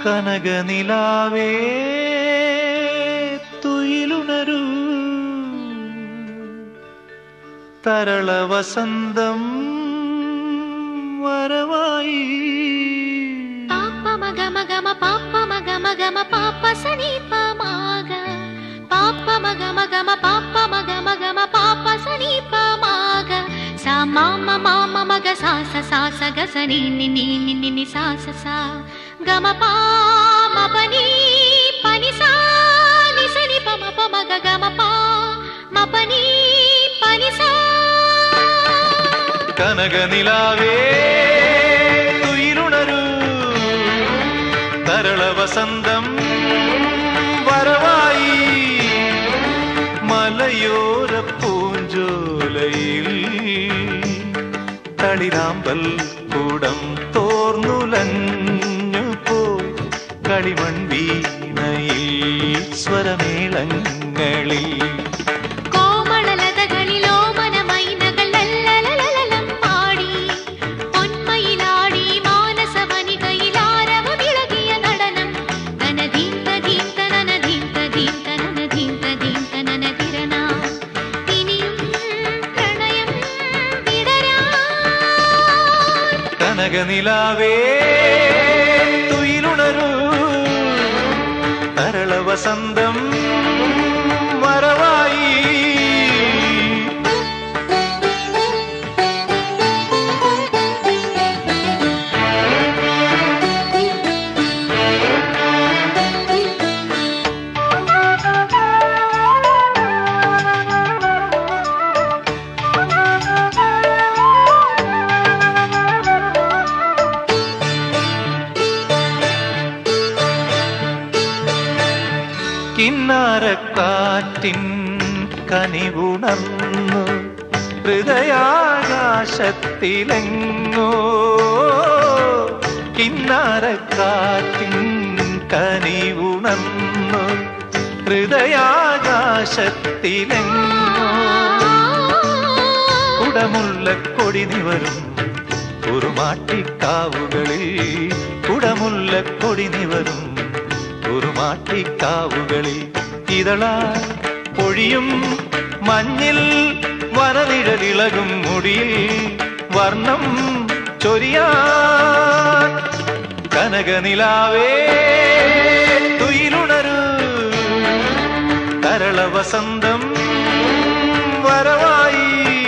കനകനിലാവേ തുയിലുണരൂ തരള വസന്തം വരവായി പാപ്പ മഗ മഗ മ പാപ്പ മഗ മഗ മ പാപ്പ സനി പ മാഗ പാപ്പ മഗ മഗ മ പാപ്പ മഗ മഗ മ പാപ്പ സനി പ മാഗ സ മാമ മാമ മഗ സ സ സ സ ഗ സ നി നി നി നി നി നി സ സ സ ഗ മ പ മ പ നി പ നി സ നി സ നി പ മ പ മ ഗ ഗ മ പ മ പ നി പ നി സ കനകനിലാവേ തുയിലുണരൂ തരള വസന്തം വരവായി മലയോര പൂഞ്ചോലയിൽ തളിരാമ്പൽ കൂടം തോർന്നുലഞ്ഞു പോയി കളിമൺ വീണയിൽ സ്വരമേളങ്ങളിൽ കോമളലതകളിലോ മനമൈനകൾ ലല്ലലലലലം പാടി പൊന്മയിലാടി മാനസവനികയിലാരവമിളകിയ നടനം തനധീന്ത ധീന്ത നനധീന്ത ധീന്ത നനധീന്ത ധീന്ത നനതിരണ ഇനിയും പ്രണയം വിടരാൻ കനകനിലാവേ തുയിലുണരൂ തരള വസന്തം വരവായി കിന്നാരക്കാറ്റിൻ കനിവുണർന്നു ഹൃദയാകാശത്തിലെങ്ങോ കിന്നാരക്കാറ്റിൻ കനിവുണർന്നു ഹൃദയാകാശത്തിലെങ്ങോ കുടമുള്ള കൊടി നിവരും കുറുമാട്ടിക്കാവുകളിൽ കുടമുള്ള കൊടി നിവരും കുറുമാട്ടിക്കാവുകളിൽ ഇതളാ പൊഴിയും മഞ്ഞിൽ വനനിഴലിളകും മുടിയിൽ വർണ്ണം ചൊരിയാൻ കനകനിലാവേ തുയിലുണരൂ തരള വസന്തം വരവായി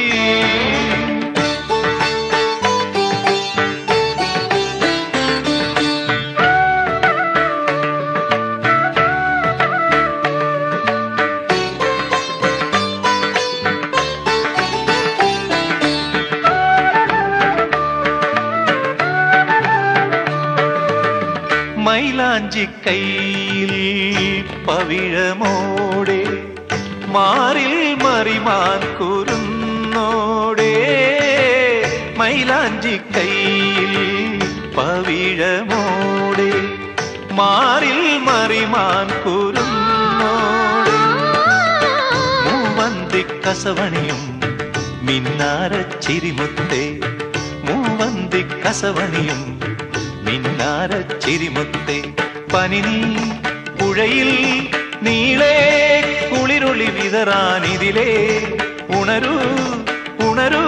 മൈലാഞ്ചി കയ്യിൽ പവിഴമോടെ മാറിൽ മറിമാൻ കുരുന്നോടെ മൈലാഞ്ചി കയ്യിൽ പവിഴമോടെ മാറിൽ മറിമാൻ കുരുന്നോടെ മൂവന്തി കസവണിയും മിന്നാര ചിരിമുത്തേ മൂവന്തി കസവണിയും മിന്നാര ചിരിമുത്തേ പനിനീ പുഴയിൽ നീളേ കുളിരൊളി വിതറാനിതിലേ ഉണരൂ ഉണരൂ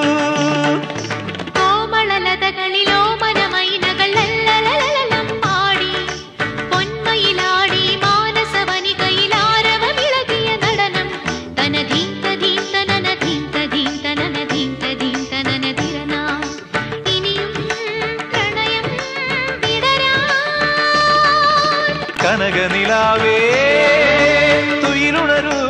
കോമളലതകളിലോ മനമൈനകൾ ലല്ലലലലലം പാടി പൊന്മയിലാടി മാനസവനികയിലാരവമിളകിയ നടനം തനധീന്ത ധീന്ത നനധീന്ത ധീന്ത നനധീന്ത ധീന്ത നനതിരണ ഇനിയും പ്രണയം വിടരാൻ കനകനിലാവേ തുയിലുണരൂ